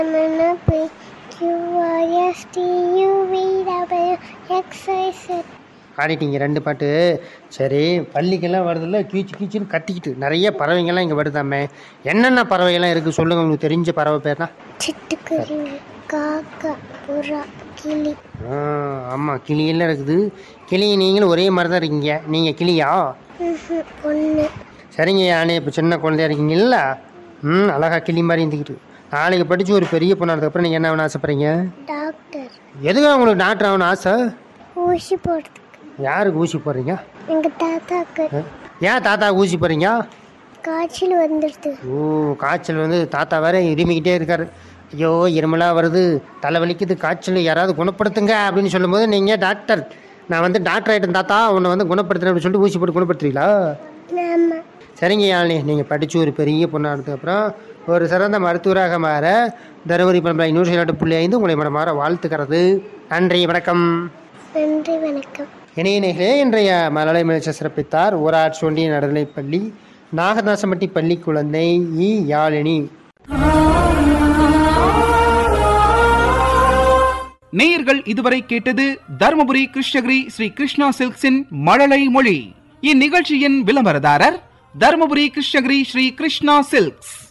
ஆடிட்டீங்க ரெண்டு பாட்டு சரி பள்ளிக்கெல்லாம் வருதுல்ல கீச்சு கீச்சுன்னு கத்திக்கிட்டு நிறைய பறவைங்கள்லாம் இங்கே வருதாமே என்னென்ன பறவைகள்லாம் இருக்குது சொல்லுங்கள் உங்களுக்கு தெரிஞ்ச பறவை பேர்னா சிட்டுக்குருவி காக்கா புறா கிளி ஆ ஆமாம் கிளியெல்லாம் இருக்குது கிளி நீங்களும் ஒரே மாதிரி தான் இருக்கீங்க நீங்கள் கிளியா ம்ஹும், பொண்ணு சரிங்க யானே இப்போ சின்ன குழந்தையா இருக்கீங்கல்ல ம் அழகா கிளி மாதிரி இருந்துக்கிட்டு நாளைக்கு படித்து ஒரு பெரிய பொண்ணானதுக்கப்புறம் நீங்கள் என்ன ஆகணும்னு ஆசைப்படுறீங்க டாக்டர் எதுக்காக உங்களுக்கு டாக்டர் ஆகணும்னு ஆசை ஊசி போடுறதுக்கு யாருக்கு ஊசி போடுறீங்க எங்க தாத்தாக்கு ஆ? ஏன் தாத்தா ஊசி போடுறீங்க காய்ச்சல் வந்துடுது ஓ காய்ச்சல் வந்து தாத்தா வேற இருமிக்கிட்டே இருக்காரு ஐயோ இருமலாக வருது தலை வலிக்குது காய்ச்சல் யாராவது குணப்படுத்துங்க அப்படின்னு சொல்லும்போது நீங்கள் டாக்டர் நான் வந்து டாக்டர் ஆகிட்டேன் தாத்தா உன்னை வந்து குணப்படுத்துறேன் அப்படின்னு சொல்லிட்டு ஊசி போட்டு குணப்படுத்துறீங்களா ஆமா சரிங்க யாழினி நீங்கள் படித்து ஒரு பெரிய பொண்ணானதுக்கப்புறம் ஒரு சிறந்த மருத்துவராக மாற தருமபுரி பண்பலை நூற்றி இரண்டு புள்ளி ஐந்து உங்களை மனமாற வாழ்த்துக்கிறது நன்றி வணக்கம் நன்றி வணக்கம் இணையர்களே இன்றைய மலலை மிளச்ச சிறப்பித்தார் ஊராட்சி ஒன்றிய நடுநிலைப்பள்ளி நாகதாசம்பட்டி பள்ளி குழந்தை இ யாழினி நேயர்கள் இதுவரை கேட்டது தருமபுரி கிருஷ்ணகிரி ஸ்ரீ கிருஷ்ணா சில்க்ஸின் மழலை மொழி இந்நிகழ்ச்சியின் விளம்பரதாரர் தருமபுரி கிருஷ்ணகிரி ஸ்ரீ கிருஷ்ணா சில்க்ஸ்